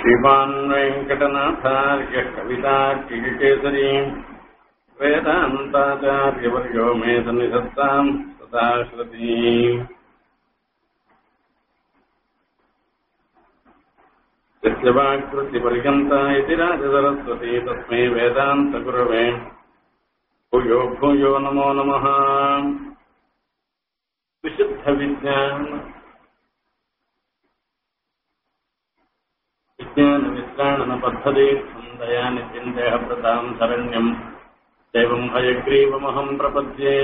श्रीमान् वेङ्कटनाथार्य कवितार्किकेसरी वेदान्ताचार्यवर्यो मे सन्निधत्ताम् सदा श्रुती यस्य वाक्कृतिपर्यन्ता इति राजसरस्वती तस्मै वेदान्तगुरवे भूयो भूयो नमो नमः विशुद्धविज्ञान विज्ञानवित्राणनपद्धते सन्दयानि चिन्तेहप्रताम् शरण्यम् दैवम् हयग्रीवमहम् प्रपद्ये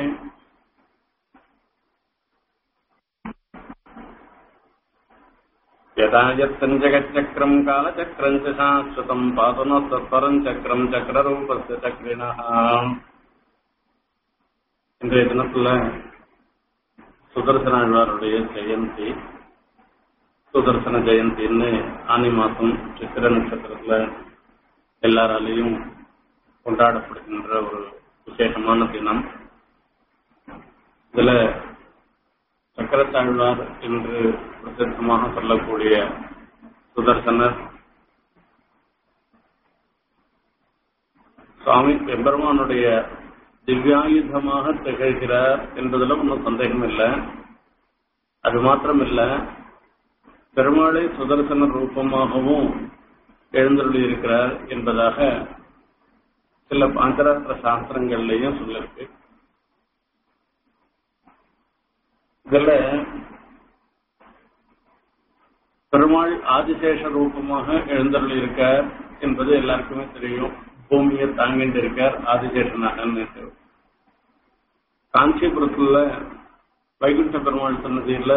यदा यत्तम् जगच्चक्रम् कालचक्रम् च शाश्वतम् पातुनस्तत्परम् चक्रम् चक्ररूपस्य चक्रिणः இன்றைய தினத்துல சுதர்சனாழ்வாருடைய ஜெயந்தி சுதர்சன ஜெயந்தின்னு ஆனி மாசம் சித்திர நட்சத்திரத்துல எல்லாராலையும் கொண்டாடப்படுகின்ற ஒரு விசேஷமான தினம் இதுல சக்கரத்தாழ்வார் என்று பிரசித்தமாக சொல்லக்கூடிய சுதர்சனர் சுவாமி எம்பெருமானுடைய திவ்யாயுதமாக திகழ்கிறார் என்பதில் ஒன்றும் சந்தேகம் இல்லை அது மாத்திரம் இல்ல பெருமாளை சுதர்சன ரூபமாகவும் எழுந்தருளி இருக்கிறார் என்பதாக சில பாஞ்சராத்திர சாஸ்திரங்கள்லையும் சொல்லிருக்கு இதுல பெருமாள் ஆதிசேஷ ரூபமாக எழுந்தருளி இருக்கார் என்பது எல்லாருக்குமே தெரியும் பூமியை தாங்கிட்டு இருக்கார் ஆதிசேஷனாக காஞ்சிபுரத்துல வைகுண்ட பெருமாள் சன்னதியில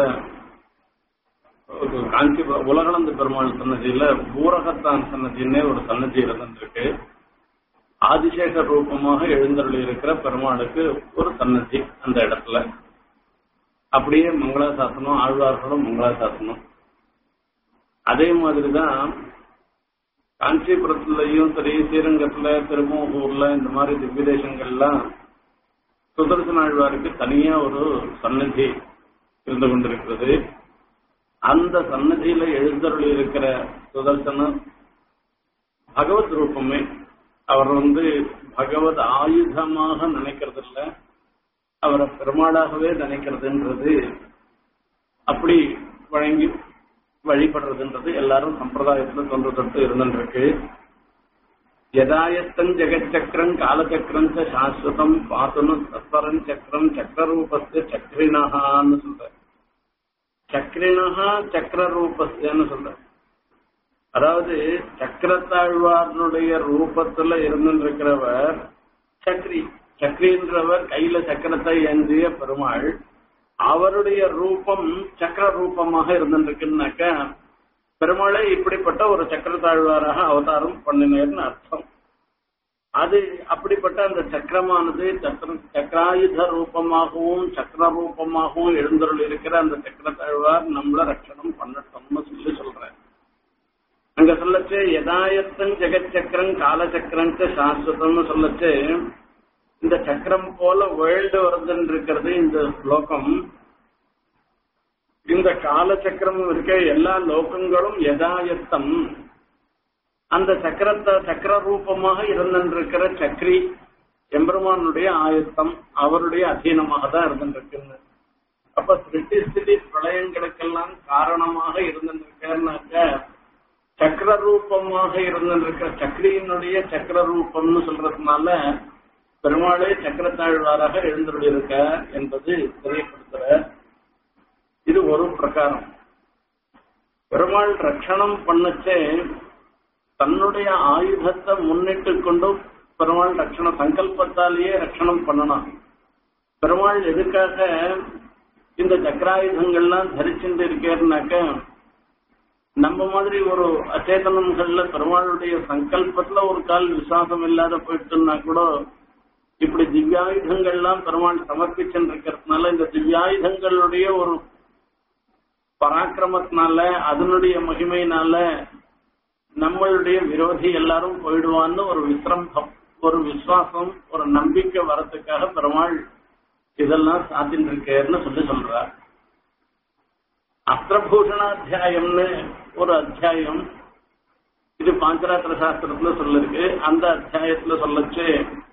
காஞ்சிபுரம் உலகளந்த பெருமாள் சன்னதியில பூரகத்தான் சன்னதின்னே ஒரு சன்னதி இருந்திருக்கு ஆதிசேஷ ரூபமாக எழுந்தருளி இருக்கிற பெருமாளுக்கு ஒரு சன்னதி அந்த இடத்துல அப்படியே மங்களாசாசனம் ஆழ்வார்களும் மங்களாசாசனம் அதே மாதிரிதான் காஞ்சிபுரத்துலயும் சரி ஸ்ரீரங்கத்துல திருமூகூர்ல இந்த மாதிரி திவ்ய தேசங்கள்லாம் சுதர்சன ஆழ்வாருக்கு தனியா ஒரு சன்னதி இருந்து கொண்டிருக்கிறது அந்த சன்னதியில எழுந்தருள் இருக்கிற சுதர்சனர் பகவத் ரூபமே அவர் வந்து பகவத் ஆயுதமாக நினைக்கிறது இல்ல அவரை பெருமாளாகவே நினைக்கிறதுன்றது அப்படி வழங்கி வழிபடுறதுன்றது எல்லாரும் சம்பிரதாயத்துல தொன்று தொட்டு இருந்துருக்கு யதாயத்தம் ஜெகச்சக்கரம் காலச்சக்கரம் சாஸ்வதம் பாத்துனு தத்பரம் சக்கரம் சக்கரரூபஸ்து சக்கரினஹான்னு சொல்ற சக்கரினஹா சக்கரரூபஸ்தன்னு சொல்ற அதாவது சக்கரத்தாழ்வாரனுடைய ரூபத்துல இருந்திருக்கிறவர் சக்ரி சக்ரின்றவர் கையில சக்கரத்தை ஏந்திய பெருமாள் அவருடைய ரூபம் சக்கர ரூபமாக இருந்திருக்குன்னாக்க பெருமாளை இப்படிப்பட்ட ஒரு சக்கரத்தாழ்வாராக அவதாரம் பண்ணினேர்னு அர்த்தம் அது அப்படிப்பட்ட அந்த சக்கரமானது சக்கர சக்கராயுத ரூபமாகவும் சக்கர ரூபமாகவும் எழுந்தருள் இருக்கிற அந்த சக்கரத்தாழ்வார் நம்மள ரட்சணம் பண்ணட்டோம்னு சொல்லி சொல்றேன் அங்க சொல்லச்சு யதாயத்தம் ஜெகச்சக்கரம் காலச்சக்கரம் சாஸ்வதம்னு சொல்லச்சு இந்த சக்கரம் போல வேர்ல்டு வருதுன்னு இருக்கிறது இந்த ஸ்லோகம் இந்த காலச்சக்கரம் இருக்க எல்லா லோகங்களும் யதாயத்தம் அந்த சக்கரத்தை சக்கர ரூபமாக இருந்திருக்கிற சக்ரி எம்பெருமானுடைய ஆயத்தம் அவருடைய அധീனமாக தான் இருந்திருக்குன்னு அப்ப சிருஷ்டி ஸ்திதி பிரளயங்களுக்கெல்லாம் காரணமாக இருந்திருக்காருனாக்க சக்கர ரூபமாக இருந்திருக்கிற சக்ரியினுடைய சக்கர ரூபம்னு சொல்றதுனால பெருமாளே சக்கரத்தாழ்வாராக எழுந்துள்ளிருக்க என்பது தெரியப்படுத்துற இது ஒரு பிரகாரம் பெருமாள் ரட்சணம் பண்ணச்சே தன்னுடைய ஆயுதத்தை முன்னிட்டு கொண்டு பெருமாள் ரட்சண சங்கல்பத்தாலேயே ரட்சணம் பண்ணணும் பெருமாள் எதுக்காக இந்த சக்கராயுதங்கள்லாம் தரிச்சுட்டு இருக்கேன்னாக்க நம்ம மாதிரி ஒரு அச்சேதனங்கள்ல பெருமாளுடைய சங்கல்பத்துல ஒரு கால் விசுவாசம் இல்லாத போயிட்டுன்னா கூட இப்படி திவ்யாயுதங்கள்லாம் பெருமாள் சமர்ப்பிச்சுட்டு இருக்கிறதுனால இந்த திவ்யாயுதங்களுடைய ஒரு பராக்கிரமத்தினால அதனுடைய மகிமையினால நம்மளுடைய விரோதி எல்லாரும் போயிடுவான்னு ஒரு விசிரம்பம் ஒரு விசுவாசம் ஒரு நம்பிக்கை வரத்துக்காக பெருமாள் இதெல்லாம் சாத்தின்னு இருக்கேன்னு சொல்லி சொல்றார் அஸ்திரபூஷணாத்தியாயம்னு ஒரு அத்தியாயம் இது பாஞ்சராத்திர சாஸ்திரத்துல சொல்லிருக்கு அந்த அத்தியாயத்துல சொல்லச்சு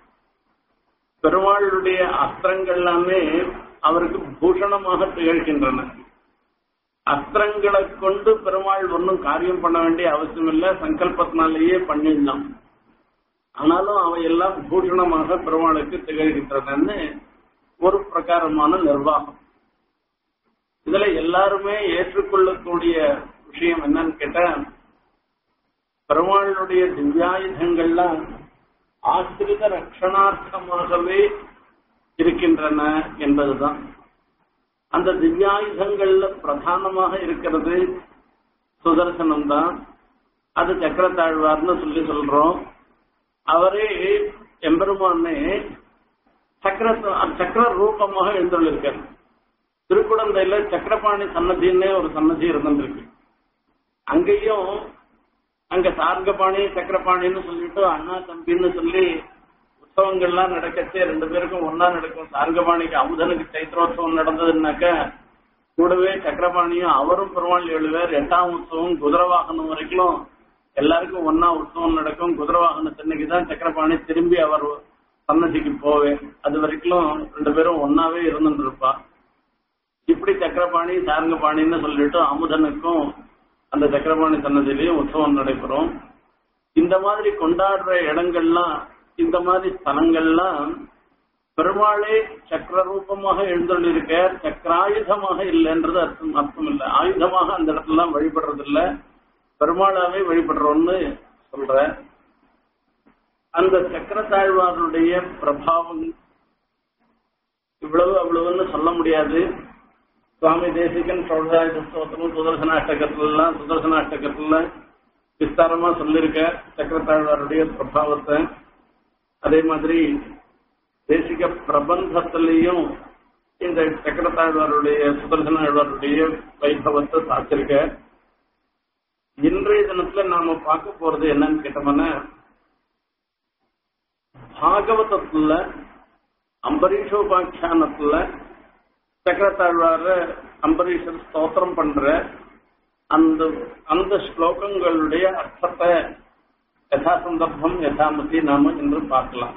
பெருமாளுடைய அஸ்திரங்கள் எல்லாமே அவருக்கு பூஷணமாக திகழ்கின்றன அஸ்திரங்களை கொண்டு பெருமாள் ஒன்றும் காரியம் பண்ண வேண்டிய அவசியம் இல்லை சங்கல்பத்தினாலேயே பண்ணிடலாம் ஆனாலும் அவை எல்லாம் பூஷணமாக பெருமாளுக்கு திகழ்கின்றனன்னு ஒரு பிரகாரமான நிர்வாகம் இதுல எல்லாருமே ஏற்றுக்கொள்ளக்கூடிய விஷயம் என்னன்னு கேட்டா பெருமாளுடைய திவ்யாயுதங்கள்லாம் ஆசிரித ரட்சணார்த்தமாகவே இருக்கின்றன என்பதுதான் அந்த திவ்யாயுதங்கள்ல பிரதானமாக இருக்கிறது சுதர்சனம் தான் அது சக்கரத்தாழ்வார்னு சொல்லி சொல்றோம் அவரே எம்பெருமானே சக்கர சக்கர ரூபமாக எழுந்துள்ளிருக்கார் திருக்குழந்தையில சக்கரபாணி சன்னதின்னே ஒரு சன்னதி இருந்திருக்கு அங்கேயும் அங்க சார்கபாணி சக்கரபாணின்னு சொல்லிட்டு அண்ணா தம்பின்னு சொல்லி உற்சவங்கள்லாம் நடக்கச்சே ரெண்டு பேருக்கும் ஒன்னா நடக்கும் சார்கபாணிக்கு அமுதனுக்கு சைத்திரோத்சவம் நடந்ததுன்னாக்க கூடவே சக்கரபாணியும் அவரும் பெருமாள் எழுவர் எட்டாம் உற்சவம் குதிரை வாகனம் வரைக்கும் எல்லாருக்கும் ஒன்னா உற்சவம் நடக்கும் குதிரை வாகனத்தன்னைக்கு தான் சக்கரபாணி திரும்பி அவர் சன்னதிக்கு போவேன் அது வரைக்கும் ரெண்டு பேரும் ஒன்னாவே இருந்துட்டு இருப்பா இப்படி சக்கரபாணி சாரங்கபாணின்னு சொல்லிட்டு அமுதனுக்கும் அந்த சக்கரபாணி சன்னதியிலையும் உற்சவம் நடைபெறும் இந்த மாதிரி கொண்டாடுற இடங்கள்லாம் இந்த மாதிரி ஸ்தலங்கள்லாம் பெருமாளே சக்கர ரூபமாக எழுந்தொள்ளிருக்க சக்கராயுதமாக இல்லைன்றது அர்த்தம் அர்த்தம் இல்லை ஆயுதமாக அந்த இடத்துல வழிபடுறது இல்ல பெருமாளாவே வழிபடுறோம்னு சொல்ற அந்த சக்கரத்தாழ்வாருடைய பிரபாவம் இவ்வளவு அவ்வளவுன்னு சொல்ல முடியாது சுவாமி தேசிகன் சௌதாயுத ஸ்தோத்திரம் சுதர்சனாஷ்டகத்துல எல்லாம் சுதர்சனாஷ்டகத்துல விஸ்தாரமா சொல்லியிருக்க சக்கரத்தாழ்வாருடைய பிரபாவத்தை அதே மாதிரி தேசிக பிரபந்தத்திலையும் இந்த சக்கரத்தாழ்வாருடைய சுதர்சனாழ்வாருடைய வைபவத்தை சாத்திருக்க இன்றைய தினத்துல நாம பார்க்க போறது என்னன்னு கேட்டோம்னா பாகவதத்துல அம்பரீஷோபாக்கியானத்துல சக்கரத்தாழ்வார அம்பரீஷர் ஸ்தோத்திரம் பண்ற அந்த அந்த ஸ்லோகங்களுடைய அர்த்தத்தை யதா சந்தர்ப்பம் யதாமதி நாம இன்று பார்க்கலாம்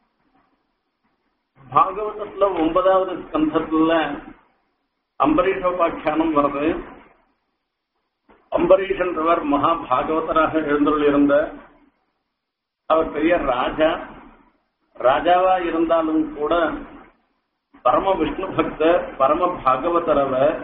பாகவதத்துல ஒன்பதாவது ஸ்கந்தத்துல அம்பரீஷோபாக்கியானம் வருது அம்பரீஷன்றவர் மகா பாகவதராக எழுந்துள்ள இருந்த அவர் பெரிய ராஜா ராஜாவா இருந்தாலும் கூட பரம விஷ்ணு பக்தர் பரம பாகவதர் அவர்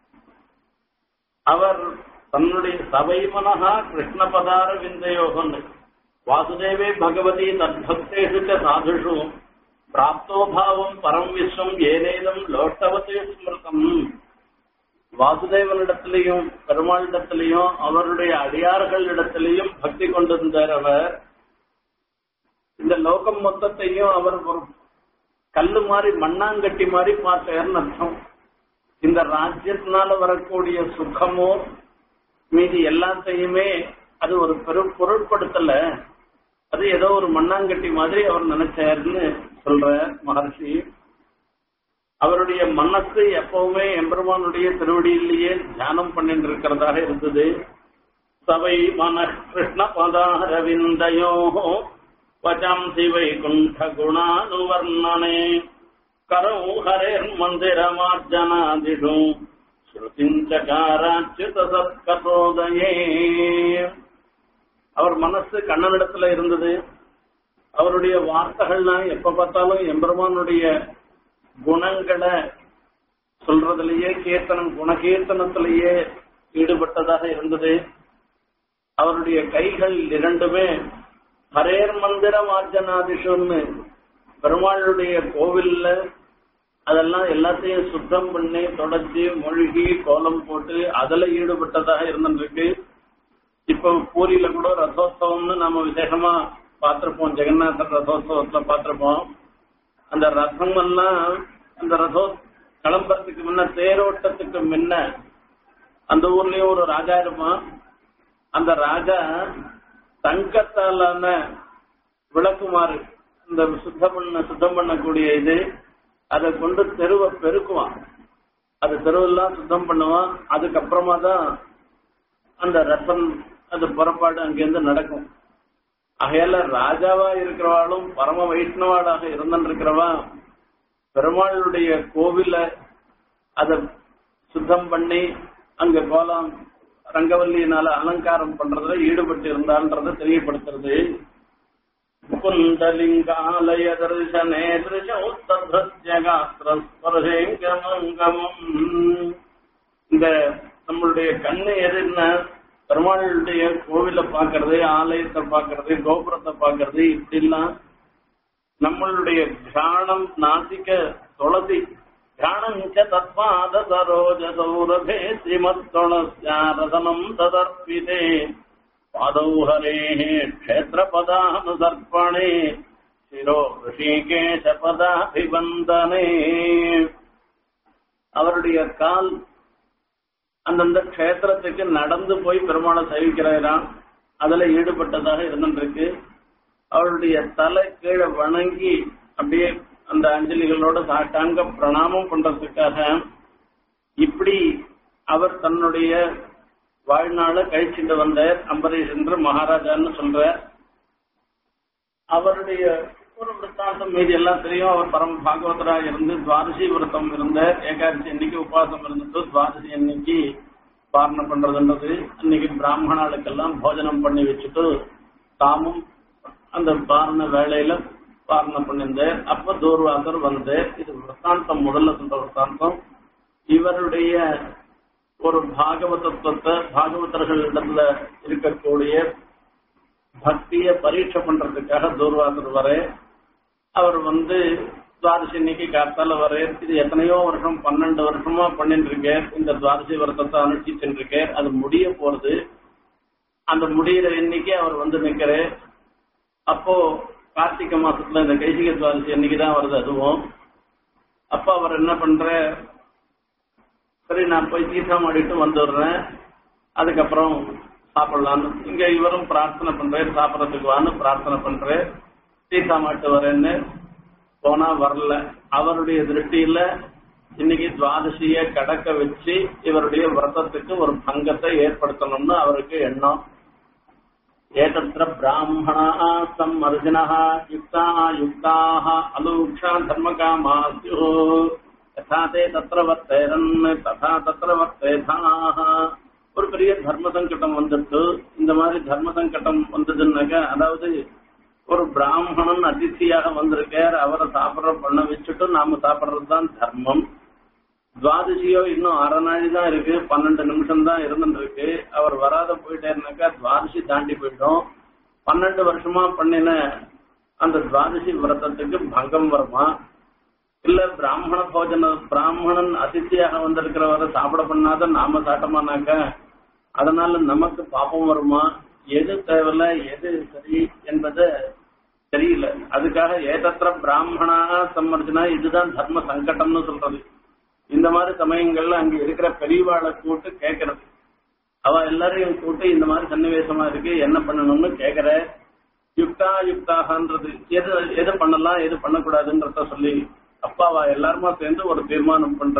அவர் தன்னுடைய சபை மனஹா கிருஷ்ண பதார விந்தையோகன் வாசுதேவே பகவதி தத்பக்தேஷு ச சாதுஷு பிராப்தோபாவம் பரம் விஸ்வம் ஏனேதம் லோஷ்டவத்தே ஸ்மிருதம் வாசுதேவனிடத்திலையும் பெருமாளிடத்திலையும் அவருடைய அடியார்களிடத்திலையும் பக்தி கொண்டிருந்தார் அவர் இந்த லோகம் மொத்தத்தையும் அவர் ஒரு கல்லு மாதிரி மண்ணாங்கட்டி மாதிரி பார்த்தார்னு அர்த்தம் இந்த ராஜ்யத்தினால வரக்கூடிய சுகமோ மீதி எல்லாத்தையுமே அது ஒரு பெரு பொருட்படுத்தல அது ஏதோ ஒரு மண்ணாங்கட்டி மாதிரி அவர் நினைச்சாருன்னு சொல்ற மகர்ஷி அவருடைய மனசு எப்பவுமே எம்பெருமானுடைய திருவடியிலேயே தியானம் பண்ணிட்டு இருக்கிறதாக இருந்தது சபை மன கிருஷ்ண பதாரவிந்தயோ வச்சாம்சி வைகுண்ட குணானுவர்ணனே करौ हरेर्मन्दिरमार्जनादिषु श्रुतिम् चकाराच्युत சத்கதோதயே அவர் மனசு கண்ணனிடத்துல இருந்தது அவருடைய வார்த்தைகள்லாம் எப்ப பார்த்தாலும் எம்பெருமானுடைய குணங்களை சொல்றதுலயே கீர்த்தனம் குணகீர்த்தனத்திலேயே ஈடுபட்டதாக இருந்தது அவருடைய கைகள் இரண்டுமே ஹரேர் மந்திர மார்ஜனாதிஷுன்னு பெருமாளுடைய கோவில்ல அதெல்லாம் எல்லாத்தையும் சுத்தம் பண்ணி தொடச்சி மொழிகி கோலம் போட்டு அதுல ஈடுபட்டதாக இருந்திருக்கு இப்ப பூரியில கூட ரதோத்சவம்னு நம்ம விசேஷமா பார்த்திருப்போம் ஜெகநாதர் ரதோத்சவத்துல பார்த்திருப்போம் அந்த ரதம் எல்லாம் அந்த ரதோ கிளம்புறதுக்கு முன்ன தேரோட்டத்துக்கு முன்ன அந்த ஊர்லயும் ஒரு ராஜா இருப்பான் அந்த ராஜா தங்கத்தாலான விளக்குமாறு இந்த சுத்தம் பண்ண சுத்தம் பண்ணக்கூடிய இது அதை கொண்டு தெருவை பெருக்குவான் அது தெருவெல்லாம் சுத்தம் பண்ணுவான் அதுக்கப்புறமா தான் அந்த ரத்தம் அது புறப்பாடு அங்கிருந்து நடக்கும் ஆகையால ராஜாவா இருக்கிறவாளும் பரம வைஷ்ணவாளாக இருந்திருக்கிறவா பெருமாளுடைய கோவில அத சுத்தம் பண்ணி அங்க கோலம் ரங்கவல்லியினால அலங்காரம் பண்றதுல ஈடுபட்டு இருந்தான்றத தெரியப்படுத்துறது குண்டலிங்காலய தர்சனே திருஷோத்தர்ஜகாஸ்திரஸ்பர்ஷேங்கமங்கமம் இந்த நம்மளுடைய கண்ணு எதுன்னா பெருமாளுடைய கோவில பாக்குறது ஆலயத்தை பாக்குறது கோபுரத்தை பாக்குறது இப்படிலாம் நம்மளுடைய தியானம் நாசிக்க துளசி தியானம் ச தத்பாத சரோஜ சௌரபே ஸ்ரீமத்தொளஸ்யாரதனம் ததர்ப்பிதே பாதௌ ஹரே க்ஷேத்திரபதானுசர்ப்பணே சிரோ ரிஷிகேஷ பதாபிவந்தனே அவருடைய கால் அந்தந்த க்ஷேத்திரத்துக்கு நடந்து போய் பெருமாளை சேவிக்கிறாராம் அதுல ஈடுபட்டதாக இருந்துருக்கு அவருடைய தலை கீழே வணங்கி அப்படியே அந்த அஞ்சலிகளோட சாட்டாங்க பிரணாமம் பண்றதுக்காக இப்படி அவர் தன்னுடைய வாழ்நாள கழிச்சுட்டு வந்தார் அம்பரீஷ் என்று மகாராஜான்னு சொல்ற அவருடைய ஒரு விற்த்தாந்தம் மீதி எல்லாம் தெரியும் அவர் பரம பாகவதரா இருந்து துவாதசி விரதம் இருந்த ஏகாதசி அன்னைக்கு உபவாசம் இருந்துட்டு துவாதசி அன்னைக்கு பாரணை பண்றதுன்றது அன்னைக்கு பிராமணாளுக்கெல்லாம் போஜனம் பண்ணி வச்சுட்டு தாமும் அந்த பாரண வேலையில பாரணை பண்ணியிருந்தார் அப்ப தூர்வாசர் வந்து இது விற்த்தாந்தம் முதல்ல சொல்ற விற்த்தாந்தம் இவருடைய ஒரு பாகவதத்துவத்தை பாகவதர்களிடத்துல இருக்கக்கூடிய பக்திய பரீட்சை பண்றதுக்காக தூர்வாசர் வர அவர் வந்து துவாதசி இன்னைக்கு காத்தால வர இது எத்தனையோ வருஷம் பன்னெண்டு வருஷமா பண்ணிட்டு இருக்கேன் இந்த துவாதசி விரதத்தை அனுஷ்டிச்சுட்டு இருக்கேன் அது முடிய போறது அந்த முடியிற இன்னைக்கு அவர் வந்து நிக்கிற அப்போ கார்த்திகை மாசத்துல இந்த கைசிக துவாதசி அன்னைக்கு தான் வருது அதுவும் அப்ப அவர் என்ன பண்ற சரி நான் போய் தீர்த்தம் ஆடிட்டு வந்துடுறேன் அதுக்கப்புறம் சாப்பிடலான்னு இங்க இவரும் பிரார்த்தனை பண்றேன் சாப்பிடறதுக்கு வான்னு பிரார்த்தனை பண்றேன் தீர்த்தமாட்டு வரேன்னு போனா வரல அவருடைய திருஷ்டியில இன்னைக்கு துவாதசிய கடக்க வச்சு இவருடைய விரதத்துக்கு ஒரு பங்கத்தை ஏற்படுத்தணும்னு அவருக்கு எண்ணம் ஏதத்திர பிராமணா சம்மர்ஜினா யுக்தா யுக்தாக அலூக்ஷா தர்மகாமா ஸ்யு யதா தே தத்திர வர்த்தேரன் ததா தத்திர வர்த்தேதாக ஒரு பெரிய தர்ம சங்கடம் வந்துட்டு இந்த மாதிரி தர்ம சங்கடம் வந்ததுன்னாக்கா அதாவது ஒரு பிராமணன் அதிர்ச்சியாக வந்திருக்கார் அவரை சாப்பிட்ற பண்ண வச்சுட்டு நாம சாப்பிட்றது தான் தர்மம் துவாதசியோ இன்னும் அரை நாளி தான் இருக்கு பன்னெண்டு நிமிஷம் தான் இருந்துட்டு இருக்கு அவர் வராத போயிட்டேருனாக்கா துவாதசி தாண்டி போயிட்டோம் பன்னெண்டு வருஷமா பண்ணின அந்த துவாதசி விரதத்துக்கு பங்கம் வருமா இல்ல பிராமண போஜன பிராமணன் அதிர்ச்சியாக வந்திருக்கிறவரை சாப்பிட பண்ணாத நாம சாட்டமானாக்க அதனால நமக்கு பாப்பம் வருமா எது தேவையில்ல எது சரி என்பது தெரியல அதுக்காக ஏதத்திர பிராமணா சம்மர்ஜனா இதுதான் தர்ம சங்கடம்னு சொல்றது இந்த மாதிரி சமயங்கள்ல அங்க இருக்கிற பெரியவாளை கூட்டு கேட்கறது அவ எல்லாரையும் கூட்டு இந்த மாதிரி சன்னிவேசமா இருக்கு என்ன பண்ணணும்னு கேக்குற யுக்தா யுக்தாகன்றது எது எது பண்ணலாம் எது பண்ணக்கூடாதுன்றத சொல்லி அப்பாவா எல்லாருமா சேர்ந்து ஒரு தீர்மானம் பண்ற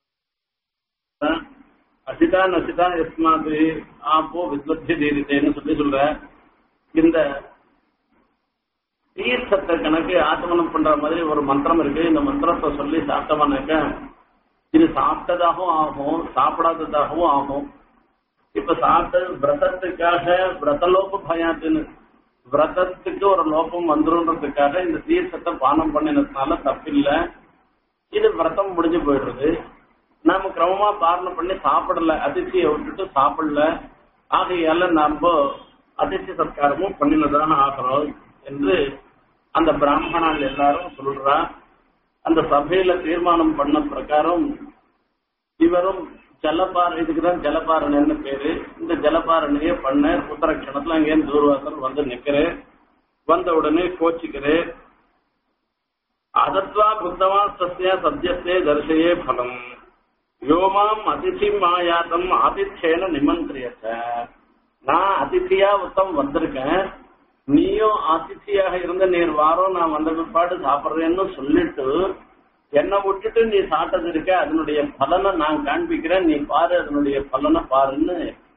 அசிதா நசிதா எஸ்மாது ஆப்போ விஸ்வத்தி தீரித்தேன்னு சொல்லி சொல்ற இந்த தீர்த்தத்தை கணக்கு ஆச்சமனம் பண்ற மாதிரி ஒரு மந்திரம் இருக்கு இந்த மந்திரத்தை சொல்லி சாப்பிட்டோம்னாக்க இது சாப்பிட்டதாகவும் ஆகும் சாப்பிடாததாகவும் ஆகும் இப்ப சாப்பிட்டது விரதத்துக்காக விரதலோப பயாத்துன்னு விரதத்துக்கு ஒரு லோபம் வந்துருன்றதுக்காக இந்த தீர்த்தத்தை பானம் பண்ணினதுனால தப்பில்லை இது விரதம் முடிஞ்சு போயிடுறது நாம கிரமமா பாரணம் பண்ணி சாப்பிடல அதிர்ச்சியை விட்டுட்டு சாப்பிடல ஆகையால நாம அதிர்ச்சி சத்காரமும் பண்ணினதான ஆகிறோம் என்று அந்த பிராமணால் எல்லாரும் சொல்றா அந்த சபையில தீர்மானம் பண்ண பிரகாரம் இவரும் ஜலபார இதுக்குதான் ஜலபாரணைன்னு பேரு இந்த ஜலபாரணைய பண்ண உத்தரக்ஷணத்துல அங்கேயும் தூர்வாசல் வந்து நிக்கிறேன் வந்த உடனே கோச்சிக்கிறேன் அதத்வா புத்தவான் சத்திய சத்தியத்தே தரிசையே பலம் யோமாம் அதிதி மாயாத்தம் ஆதித்யேன நிமந்திரியத்த நான் அதித்தியா உத்தம் வந்திருக்கேன் நீயும் ஆதித்தியாக இருந்த நீர் வாரம் நான் வந்த பிற்பாடு சாப்பிடுறேன்னு சொல்லிட்டு என்னை விட்டுட்டு நீ சாப்பிட்டது இருக்க அதனுடைய பலனை நான் காண்பிக்கிறேன் நீ பாரு அதனுடைய பலனை பாருன்னு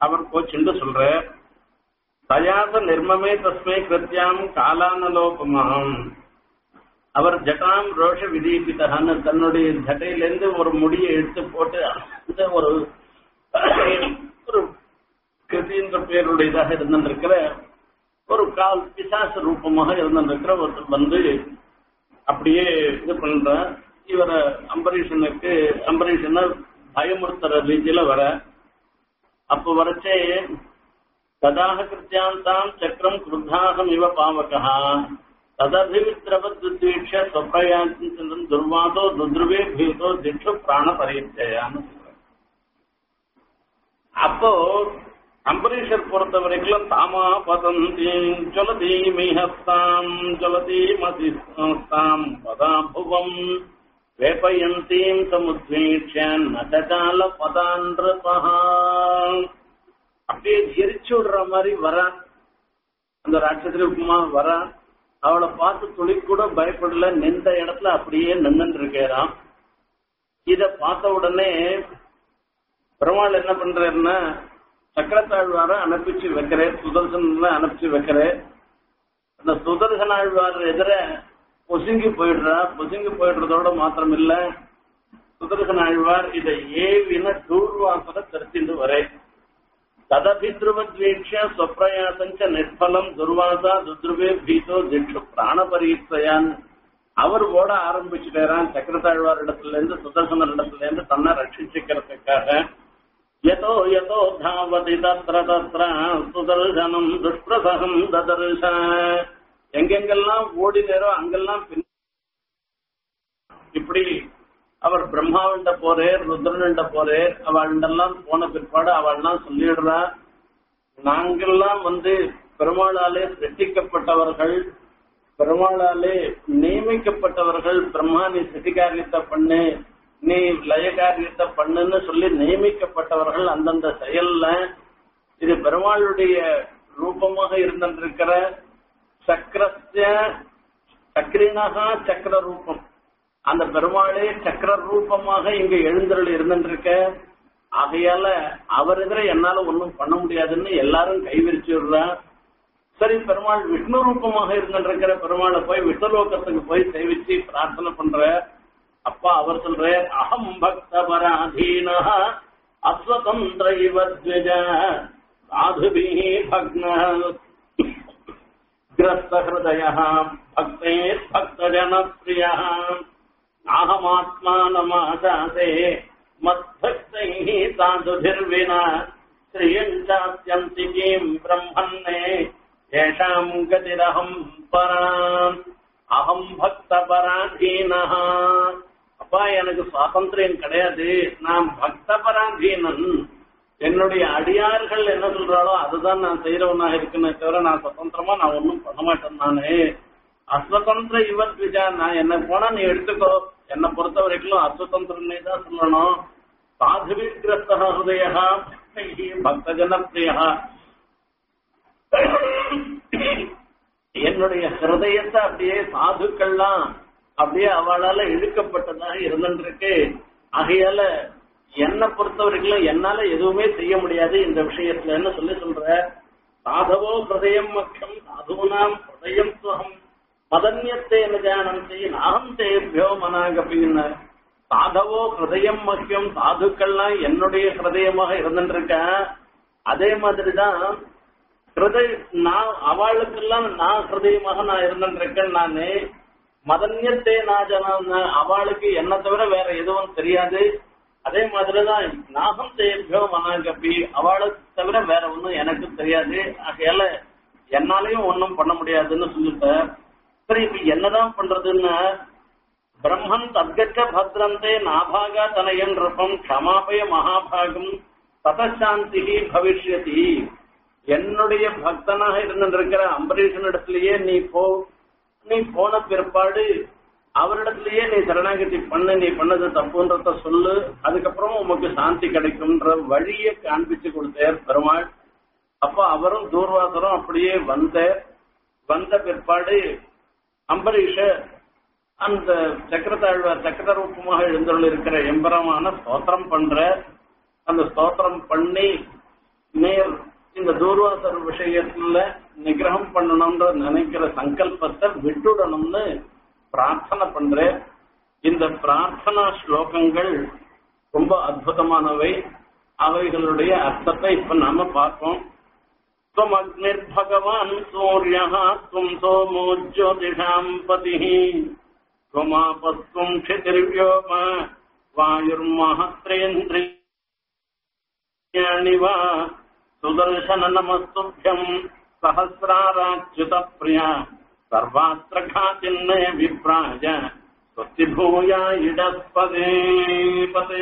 அவர் கோச்சின்னு சொல்ற தயாத நிர்மமே தஸ்மை கிருத்தியாம் காலானலோபமாம் அவர் ஜட்டாம் ரோஷ விதீபிதகான்னு தன்னுடைய ஜட்டையிலிருந்து ஒரு முடியை எடுத்து போட்டு அந்த ஒரு ஒரு கிருதின்ற பேருடையதாக இருந்திருக்கிற ஒரு கால் பிசாச ரூபமாக இருந்திருக்கிற ஒருத்தர் வந்து அப்படியே இது பண்ற இவரை அம்பரீஷனுக்கு அம்பரீஷனை பயமுறுத்துற ரீதியில வர அப்ப வரச்சே ததாக கிருத்தியாந்தாம் சக்கரம் குருத்தாகம் இவ பாவகா ததபிவித்ரவத்வீட்ச சொப்ரயாந்தம் துர்வாதோ துத்ருவே பீதோ திக்ஷு பிராண பரிச்சயான்னு அப்போ அம்பரீஷர் பொறுத்த வரைக்கும் தாமா பதந்தி ஜலதி மிஹஸ்தாம் ஜலதி மதிஸ்தாம் பதாபுவம் வேப்பயந்தீம் சமுத்வீட்ச நதகால பதான்றபா அப்படியே எரிச்சு விடுற மாதிரி வர அந்த ராட்சத்திரி உப்புமா வர அவளை பார்த்து துளி கூட பயப்படல நின்ற இடத்துல அப்படியே நின்று இருக்கிறான் இத பார்த்த உடனே பெருமாள் என்ன பண்றாருன்னா சக்கரத்தாழ்வார அனுப்பிச்சு வைக்கிறேன் சுதர்சன அனுப்பிச்சு வைக்கிறேன் அந்த சுதர்சன ஆழ்வார் எதிர பொசுங்கி போயிடுறா பொசுங்கி போயிடுறதோட மாத்திரம் இல்ல சுதர்சன ஆழ்வார் இதை ஏவின தூர்வாசனை திருத்திண்டு வரேன் ததபித்ருவத்வீட்ச ஸ்வப்பிரயாசஞ்ச நிஷ்பலம் துர்வாசா துத்ருவே பீதோ திக்ஷு பிராண பரீட்சையான் அவர் ஓட ஆரம்பிச்சுட்டாரான் சக்கரத்தாழ்வார் இடத்துல இருந்து சுதர்சனர் இடத்துல இருந்து தன்னை ரட்சிச்சுக்கிறதுக்காக யதோ யதோ தாவதி தத்ர தத்ர சுதர்சனம் துஷ்பிரசகம் ததர்ஷ எங்கெங்கெல்லாம் ஓடினாரோ அங்கெல்லாம் பின் இப்படி அவர் பிரம்மாவிண்ட போறேர் ருத்ரனிண்ட போறேர் அவள்டெல்லாம் போன பிற்பாடு அவள்லாம் சொல்லிடுறா நாங்கெல்லாம் வந்து பெருமாளாலே சிருஷ்டிக்கப்பட்டவர்கள் பெருமாளாலே நியமிக்கப்பட்டவர்கள் பிரம்மா நீ சிருஷ்டிகாரியத்தை பண்ணு நீ லயகாரியத்தை பண்ணுன்னு சொல்லி நியமிக்கப்பட்டவர்கள் அந்தந்த செயல்ல இது பெருமாளுடைய ரூபமாக இருந்திருக்கிற சக்கரஸ்ய சக்கரினகா சக்கர ரூபம் அந்த பெருமாளே சக்கர ரூபமாக இங்க எழுந்தருள் இருந்திருக்க ஆகையால அவர் எதிர என்னால ஒண்ணும் பண்ண முடியாதுன்னு எல்லாரும் கைவிரிச்சு விடுறா சரி பெருமாள் விஷ்ணு ரூபமாக இருந்திருக்கிற பெருமாளை போய் விஷ்ணுலோகத்துக்கு போய் சேவிச்சு பிரார்த்தனை பண்ற அப்பா அவர் சொல்ற அகம் பக்த பராதீன அஸ்வதந்திர இவத்விஜ சாதுபி பக்ன கிரஸ்த ஹிருதய பக்தே பக்த ஜனப்பிரிய नाहमात्मानमाशासे मद्भक्तैः साधुभिर्विना श्रियञ्चात्यन्तिकीम् ब्रह्मन्ने येषाम् गतिरहम् पराम् அகம் பக்த பராதீனஹ அப்பா எனக்கு சுவாதந்திரம் கிடையாது நான் பக்த பராதீனன் என்னுடைய அடியார்கள் என்ன சொல்றாளோ அதுதான் நான் செய்யறவனாக இருக்கேனே தவிர நான் சுதந்திரமா நான் ஒன்றும் பண்ண மாட்டேன் நானு அஸ்வதந்திர இவத் விஜா நான் என்ன போனா நீ எடுத்துக்கோ என்னை பொறுத்த வரைக்கும் அஸ்வதந்திரனே தான் சொல்லணும் சாதுவிகிரஸ்த ஹிருதய பக்த ஜனப்பிரியா என்னுடைய ஹிருதயத்தை அப்படியே சாதுக்கள்லாம் அப்படியே அவளால இழுக்கப்பட்டதாக இருந்துருக்கு ஆகையால என்னை பொறுத்த வரைக்கும் என்னால எதுவுமே செய்ய முடியாது இந்த விஷயத்துலன்னு சொல்லி சொல்ற சாதவோ ஹிருதயம் மக்கியம் சாதுனாம் ஹிருதயம் சுகம் மதன்யத்தை ஜானந்தி நாகம் தேபியோ மனாகபின்னு சாதவோ ஹிருதயம் மக்கியம் சாதுக்கள்லாம் என்னுடைய ஹிருதயமாக இருந்துருக்க அதே மாதிரிதான் ஹிருதய நான் அவளுக்கெல்லாம் நான் ஹிருதயமாக நான் இருந்துருக்கேன் நானு மதன்யத்தே நான் ஜன அவளுக்கு என்ன தவிர வேற எதுவும் தெரியாது அதே மாதிரிதான் நாகம் தேபியோ மனாகபி அவளை தவிர வேற ஒண்ணும் எனக்கு தெரியாது ஆகையால என்னாலையும் ஒன்றும் பண்ண முடியாதுன்னு சொல்லிட்டேன் சரி இப்ப என்னதான் பண்றதுன்னா பிரம்மன் தத்கச்ச பத்ரந்தே நாபாகா தனயன் ரூபம் க்ஷமாபய மகாபாகம் ததசாந்தி பவிஷ்யதி என்னுடைய பக்தனாக இருந்திருக்கிற அம்பரீஷன் இடத்துலயே நீ போ நீ போன பிற்பாடு அவரிடத்திலேயே நீ சரணாகதி பண்ணு நீ பண்ணது தப்புன்றத சொல்லு அதுக்கப்புறம் உமக்கு சாந்தி கிடைக்கும்ன்ற வழியை காண்பிச்சு கொடுத்தார் பெருமாள் அப்ப அவரும் தூர்வாசரும் அப்படியே வந்த வந்த பிற்பாடு அம்பரீஷ அந்த சக்கரத்தாழ்வார் சக்கர ரூபமாக எழுந்தருள் இருக்கிற எம்பரமான ஸ்தோத்திரம் பண்ற அந்த ஸ்தோத்திரம் பண்ணி நேர் இந்த தூர்வாசர் விஷயத்துல நிகிரகம் பண்ணணும்ன்ற நினைக்கிற சங்கல்பத்தை விட்டுடணும்னு பிரார்த்தனை பண்றேன் இந்த பிரார்த்தனா ஸ்லோகங்கள் ரொம்ப அற்புதமானவை அவைகளுடைய அர்த்தத்தை இப்ப நாம பார்ப்போம் त्वमग्निर्भगवान् सूर्यः त्वम् सोमो ज्योतिषाम् पतिः त्वमापस्त्वम् क्षितिर्व्योम वायुर्महत्रेन्द्रियाणि वा सुदर्शन नमस्तुभ्यम् सहस्राराच्युतप्रिया सर्वात्र घातिन्ने विप्राय स्वस्ति भूया इडस्पदे पदे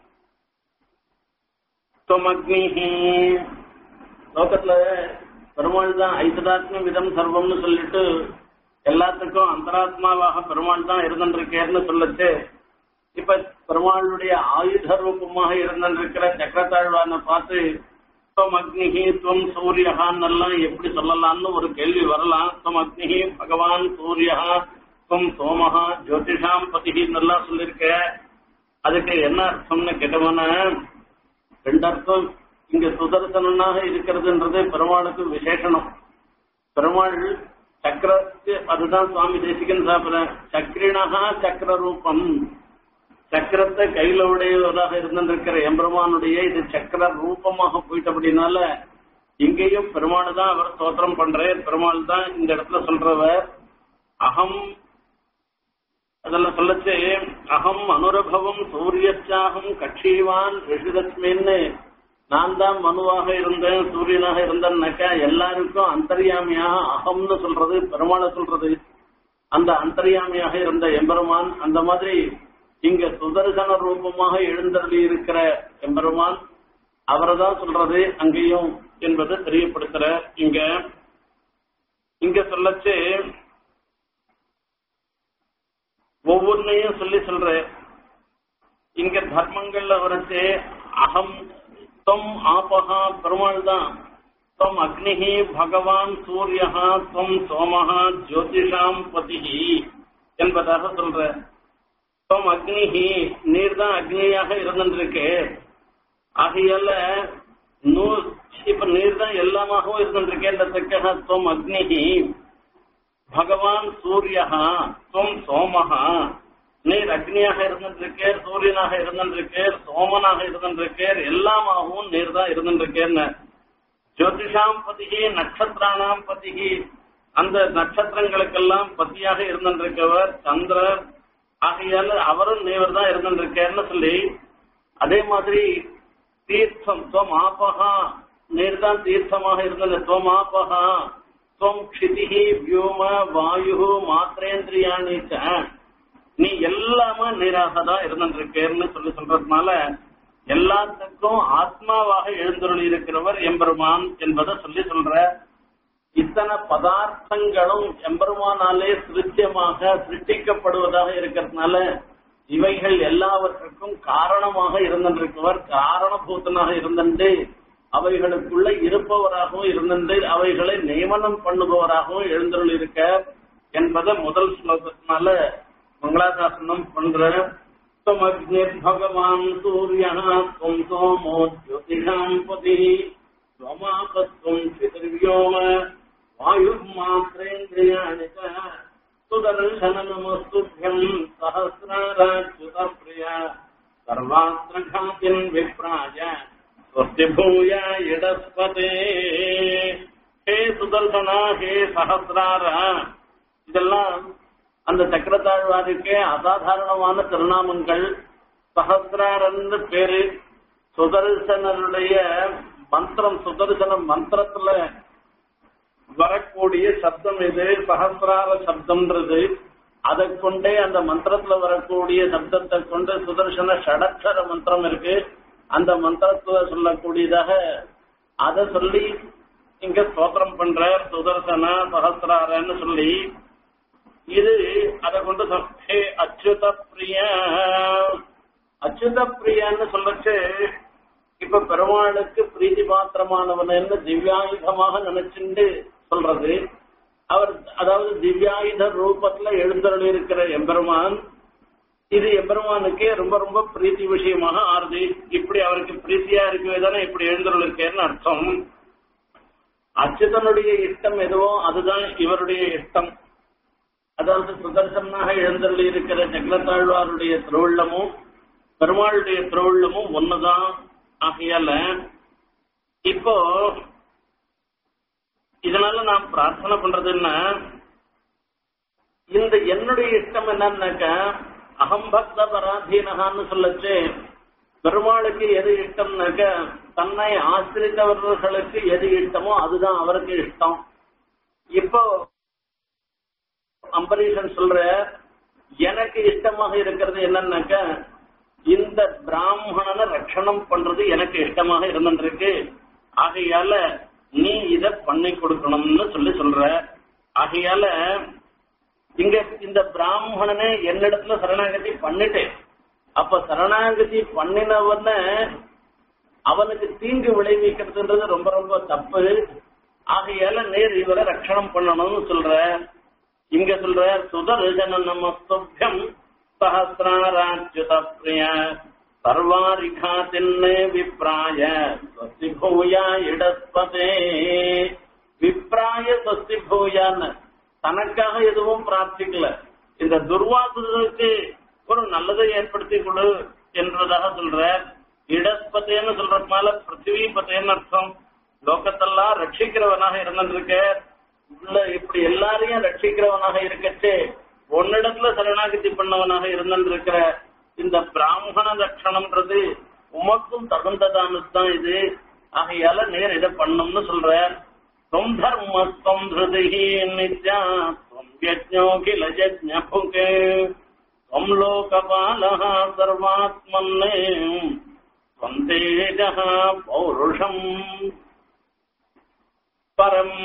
त्वमग्निः லோகத்துல பெருமாள் தான் ஐதராத்ம விதம் சர்வம்னு சொல்லிட்டு எல்லாத்துக்கும் அந்தராத்மாவாக பெருமாள் தான் இருந்திருக்கேன்னு சொல்லச்சு இப்ப பெருமாளுடைய ஆயுத ரூபமாக இருந்திருக்கிற சக்கரத்தாழ்வான பார்த்து துவம் அக்னிஹி துவம் சூரியகான் எல்லாம் எப்படி சொல்லலாம்னு ஒரு கேள்வி வரலாம் துவம் அக்னிஹி பகவான் சூரியா துவம் சோமஹா ஜோதிஷாம் பதிஹின்னு எல்லாம் சொல்லியிருக்க அதுக்கு என்ன அர்த்தம்னு கேட்டோம்னா ரெண்டு அர்த்தம் இங்க சுதர்சனாக இருக்கிறதுன்றது பெருமாளுக்கு விசேஷனம் பெருமாள் சக்கரத்து அதுதான் சுவாமி தேசிகன் சாப்பிட சக்கரிணகா சக்கர ரூபம் சக்கரத்தை கையில உடையவராக இருந்திருக்கிற எம்பெருமானுடைய இது சக்கர ரூபமாக போயிட்டபடினால இங்கேயும் பெருமாள் தான் அவர் தோற்றம் பண்றார் பெருமாள் தான் இந்த இடத்துல சொல்றவர் அகம் அதெல்லாம் சொல்லச்சு அகம் அனுரபவம் சூரியச்சாகம் கட்சிவான் ரிஷிதஸ்மின்னு நான் தான் மனுவாக இருந்தேன் சூரியனாக இருந்தேன்னாக்கா எல்லாருக்கும் அந்தர்யாமியாக அகம்னு சொல்றது பெருமாளை சொல்றது அந்த அந்தர்யாமியாக இருந்த எம்பெருமான் அந்த மாதிரி இங்க சுதர்சன ரூபமாக எழுந்தருளி இருக்கிற எம்பெருமான் அவரை தான் சொல்றது அங்கேயும் என்பதை தெரியப்படுத்துற இங்க இங்க சொல்லச்சு ஒவ்வொன்னையும் சொல்லி சொல்ற இங்க தர்மங்கள்ல வரச்சு அகம் त्वम् आपः பெருமாள் தான் त्वम् अग्निः भगवान् சூரியः त्वम् சோமः ஜோதிஷாம் பதிஹி என்பதாக சொல்ற त्वम् அக்னிஹி நீர் தான் அக்னியாக இருந்திருக்கு ஆகையால நூ இப்ப நீர் தான் எல்லாமாகவும் இருந்திருக்கேன்றதுக்காக त्वम् அக்னிஹி பகவான் சூரியஹா त्वम् சோமஹா நீர் அக்னியாக இருந்திருக்கேர் சூரியனாக இருந்திருக்கேர் சோமனாக இருந்திருக்கேர் எல்லாமாகவும் நீர் தான் இருந்திருக்கேன்னு ஜோதிஷாம் பதிகி நட்சத்திரானாம் பதிகி அந்த நட்சத்திரங்களுக்கெல்லாம் பத்தியாக இருந்திருக்கவர் சந்திரர் ஆகையால அவரும் நீவர் தான் இருந்திருக்கேன்னு சொல்லி அதே மாதிரி தீர்த்தம் துவம் ஆபகா நீர் தான் தீர்த்தமாக இருந்தது துவம் ஆபகா துவம் க்ஷிதிகி வியோம வாயு மாத்திரேந்திரியாணி நீ எல்லாமே நீராக தான் இருந்திருக்கேன்னு சொல்லி சொல்றதுனால எல்லாத்துக்கும் ஆத்மாவாக எழுந்தருளி இருக்கிறவர் எம்பெருமான் என்பதை சொல்லி சொல்ற இத்தனை பதார்த்தங்களும் எம்பெருமானாலே சிருத்தியமாக சிருஷ்டிக்கப்படுவதாக இருக்கிறதுனால இவைகள் எல்லாவற்றுக்கும் காரணமாக இருந்திருக்கவர் காரணபூதனாக இருந்துட்டு அவைகளுக்குள்ள இருப்பவராகவும் இருந்துட்டு அவைகளை நியமனம் பண்ணுபவராகவும் எழுந்தருள் இருக்க என்பதை முதல் ஸ்லோகத்தினால மங்களாசாசனம் பண்ற त्वमग्निर्भगवान् सूर्यः त्वम् सोमो ज्योतिषाम् पतिः त्वमापस्त्वम् चितिर्व्योम वायुर्मात्रेन्द्रियाणि च सुदर्शननमस्तुभ्यम् सहस्राराच्युतप्रिय सर्वात्र घातिन् विप्राय स्वस्ति भूय इडस्पते हे சுதர்சனா ஹே சஹசிரார இதெல்லாம் அந்த சக்கரத்தாழ்வாருக்கே அசாதாரணமான திருநாமங்கள் சஹசிராரன்னு பேரு சுதர்சனருடைய மந்திரம் சுதர்சன மந்திரத்துல வரக்கூடிய சப்தம் இது சஹசிரார சப்தம்ன்றது அதை கொண்டே அந்த மந்திரத்துல வரக்கூடிய சப்தத்தை கொண்டு சுதர்சன ஷடக்ஷர மந்திரம் இருக்கு அந்த மந்திரத்துல சொல்லக்கூடியதாக அதை சொல்லி இங்க ஸ்தோத்திரம் பண்ற சுதர்சன சஹசிராரன்னு சொல்லி இது அதை கொண்டு ஹே அச்சுத பிரிய அச்சுத பிரியான்னு சொல்லச்சு இப்ப பெருமாளுக்கு பிரீதி பாத்திரமானவன் திவ்யாயுதமாக நினைச்சுண்டு சொல்றது அவர் அதாவது திவ்யாயுத ரூபத்துல எழுந்தருளி இருக்கிற எம்பெருமான் இது எம்பெருமானுக்கே ரொம்ப ரொம்ப பிரீத்தி விஷயமாக ஆறுது இப்படி அவருக்கு பிரீத்தியா இருக்கவே தானே இப்படி எழுந்துள்ளேன்னு அர்த்தம் அச்சுதனுடைய இஷ்டம் எதுவோ அதுதான் இவருடைய இஷ்டம் அதாவது சுதர்சனாக எழுந்தருளி இருக்கிற ஜெகலத்தாழ்வாருடைய திருவுள்ளமும் பெருமாளுடைய திருவுள்ளமும் ஒண்ணுதான் ஆகையால இப்போ இதனால நான் பிரார்த்தனை பண்றது என்ன இந்த என்னுடைய இஷ்டம் என்னன்னாக்க அகம்பக்த பராதீனகான்னு சொல்லச்சு பெருமாளுக்கு எது இஷ்டம்னாக்க தன்னை ஆசிரித்தவர்களுக்கு எது இஷ்டமோ அதுதான் அவருக்கு இஷ்டம் இப்போ அம்பரீஷன் சொல்ற எனக்கு இஷ்டமாக இருக்கிறது என்னன்னாக்க இந்த பிராமணனை ரட்சணம் பண்றது எனக்கு இஷ்டமாக இருந்துருக்கு ஆகையால நீ இத பண்ணி கொடுக்கணும்னு சொல்லி சொல்ற ஆகையால இங்க இந்த பிராமணனே என்னிடத்துல சரணாகதி பண்ணிட்டேன் அப்ப சரணாகதி பண்ணினவன அவனுக்கு தீங்கு விளைவிக்கிறதுன்றது ரொம்ப ரொம்ப தப்பு ஆகையால நேர் இவரை ரட்சணம் பண்ணணும்னு சொல்ற இங்க சொல்ற சுதர்சன நமஸ்துபியம் சஹசிராராஜ்யுத பிரிய சர்வாரிகாத்தின்னு விப்ராய ஸ்வஸ்தி பூயா இடஸ்பதே விப்ராய ஸ்வஸ்தி பூயான்னு தனக்காக எதுவும் பிரார்த்திக்கல இந்த துர்வாசுக்கு ஒரு நல்லதை ஏற்படுத்தி கொடு என்றதாக சொல்ற இடஸ்பதேன்னு சொல்றதுனால பிருத்திவி பதேன்னு அர்த்தம் லோகத்தெல்லாம் ரட்சிக்கிறவனாக இருந்திருக்க உள்ள இப்படி எல்லாரையும் ரட்சிக்கிறவனாக இருக்கச்சு உன்னிடத்துல சரணாகதி பண்ணவனாக இருந்திருக்கிற இந்த பிராமண லட்சணம்ன்றது உமக்கும் தகுந்ததானது தான் இது ஆகையால நேர் இதை பண்ணும்னு சொல்ற त्वं धर्मस्त्वं धृतिः नित्या त्वं यज्ञोऽखिल यज्ञभुके त्वं लोकपालः सर्वात्मन्ने त्वं तेजः पौरुषम् பரம்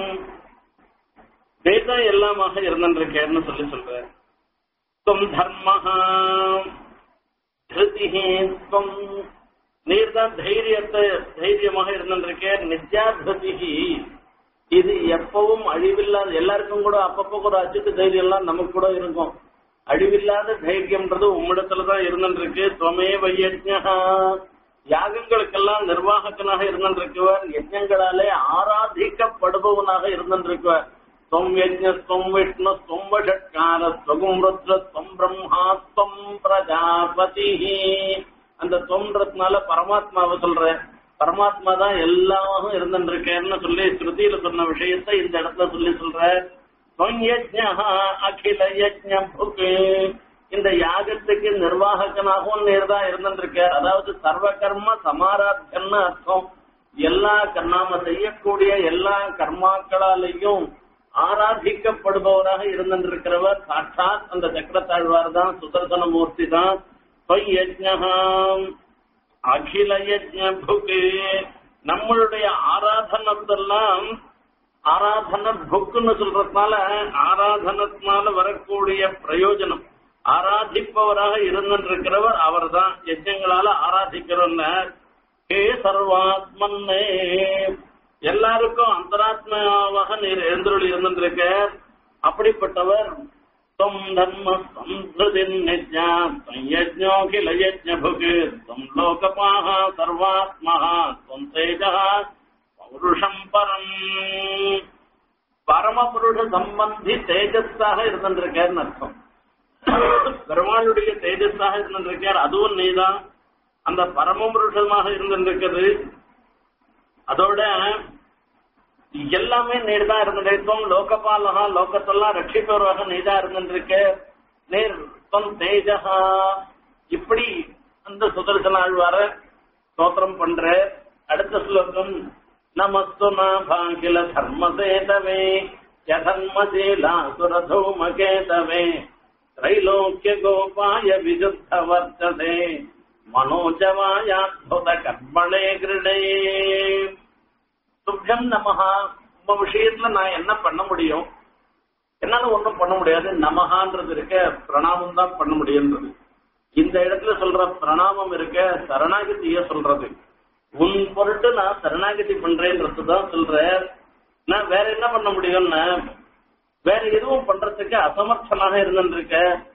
வேதம் எல்லாமாக இருந்திருக்கேன்னு சொல்லி சொல்ற துவம் தர்மஹா திருதிஹி துவம் நீர் தான் தைரியத்தை தைரியமாக இருந்திருக்கே நித்யாதிருதிகி இது எப்பவும் அழிவில்லாத எல்லாருக்கும் கூட அப்பப்போ கூட அச்சுக்கு தைரியம் எல்லாம் நமக்கு கூட இருக்கும் அழிவில்லாத தைரியம்ன்றது உம்மிடத்துலதான் இருந்திருக்கு துவமே வையஜா யாகங்களுக்கெல்லாம் நிர்வாகக்கனாக இருந்திருக்குவர் யஜ்ஞங்களாலே ஆராதிக்கப்படுபவனாக இருந்திருக்குவர் त्वं यज्ञस्त्वं विष्णुस्त्वं वषट्कारस्त्वं रुद्रस्त्वं பிரம்மாஸ்துவம் பிரஜாபதிः அந்த தொன்றதுனால பரமாத்மாவை சொல்ற பரமாத்மா தான் எல்லாமும் இருந்துருக்கேன்னு சொல்லி ஸ்ருதியில சொன்ன விஷயத்தை இந்த இடத்துல சொல்லி சொல்ற அகில யஜ்ஞபுக்கு இந்த யாகத்துக்கு நிர்வாகக்கனாகவும் நேர் தான் இருந்திருக்கார் அதாவது சர்வ கர்ம சமாராத்தியன்னு அர்த்தம் எல்லா நாம செய்யக்கூடிய எல்லா கர்மாக்களாலையும் ஆராதிக்கப்படுபவராக இருந்திருக்கிறவர் சாட்சாத் அந்த சக்கரத்தாழ்வார் தான் சுதர்சன மூர்த்தி தான் அகில யஜ்ஞபுக்கு நம்மளுடைய ஆராதனத்தெல்லாம் ஆராதன புக்குன்னு சொல்றதுனால ஆராதனத்தினால வரக்கூடிய பிரயோஜனம் ஆராதிப்பவராக இருந்திருக்கிறவர் அவர் தான் யஜ்ஞங்களால ஆராதிக்கிறவர் ஹே சர்வாத்மன்னே எல்லாருக்கும் அந்தராத்மாவாக நீர் எழுந்தருள் இருந்திருக்க அப்படிப்பட்டவர் त्वं धर्म संस्कृतिर्निज्ञा त्वं यज्ञोऽखिल यज्ञभुक् त्वं लोकपाः सर्वात्मः त्वं तेजः பௌருஷம் பரம் பரமபுருஷ சம்பந்தி தேஜஸாக இருந்திருக்காருன்னு அர்த்தம் பெருமாளுடைய தேஜஸாக இருந்திருக்கார் அதுவும் நீதான் அந்த பரமபுருஷமாக இருந்திருக்கிறது அதோட எல்லாமே நீர் தான் இருந்திருக்கோம் லோகபாலகா லோகத்தெல்லாம் ரட்சிப்பவராக நீதான் இருந்திருக்க நேர் தொம் தேஜகா இப்படி அந்த சுதர்சன ஆழ்வார ஸ்தோத்திரம் பண்ற அடுத்த ஸ்லோகம் நமஸ்து நாபாகில தர்மசேதவே யதர்மசீலா சுரதௌமகேதவே त्रैलोक्य गोपाय विशुद्ध वर्तते मनोजवायाद्भुत कर्मणे கிருடே துப்யம் நமஹா உங்க விஷயத்துல நான் என்ன பண்ண முடியும் என்னால ஒண்ணும் பண்ண முடியாது நமஹான்றது இருக்க பிரணாமம் தான் பண்ண முடியுன்றது இந்த இடத்துல சொல்ற பிரணாமம் இருக்க சரணாகதிய சொல்றது உன் பொருட்டு நான் சரணாகதி பண்றேன்றது தான் சொல்ற நான் வேற என்ன பண்ண முடியும்னா வேற எதுவும் பண்றதுக்கு அசமர்த்தனாக இருந்திருக்க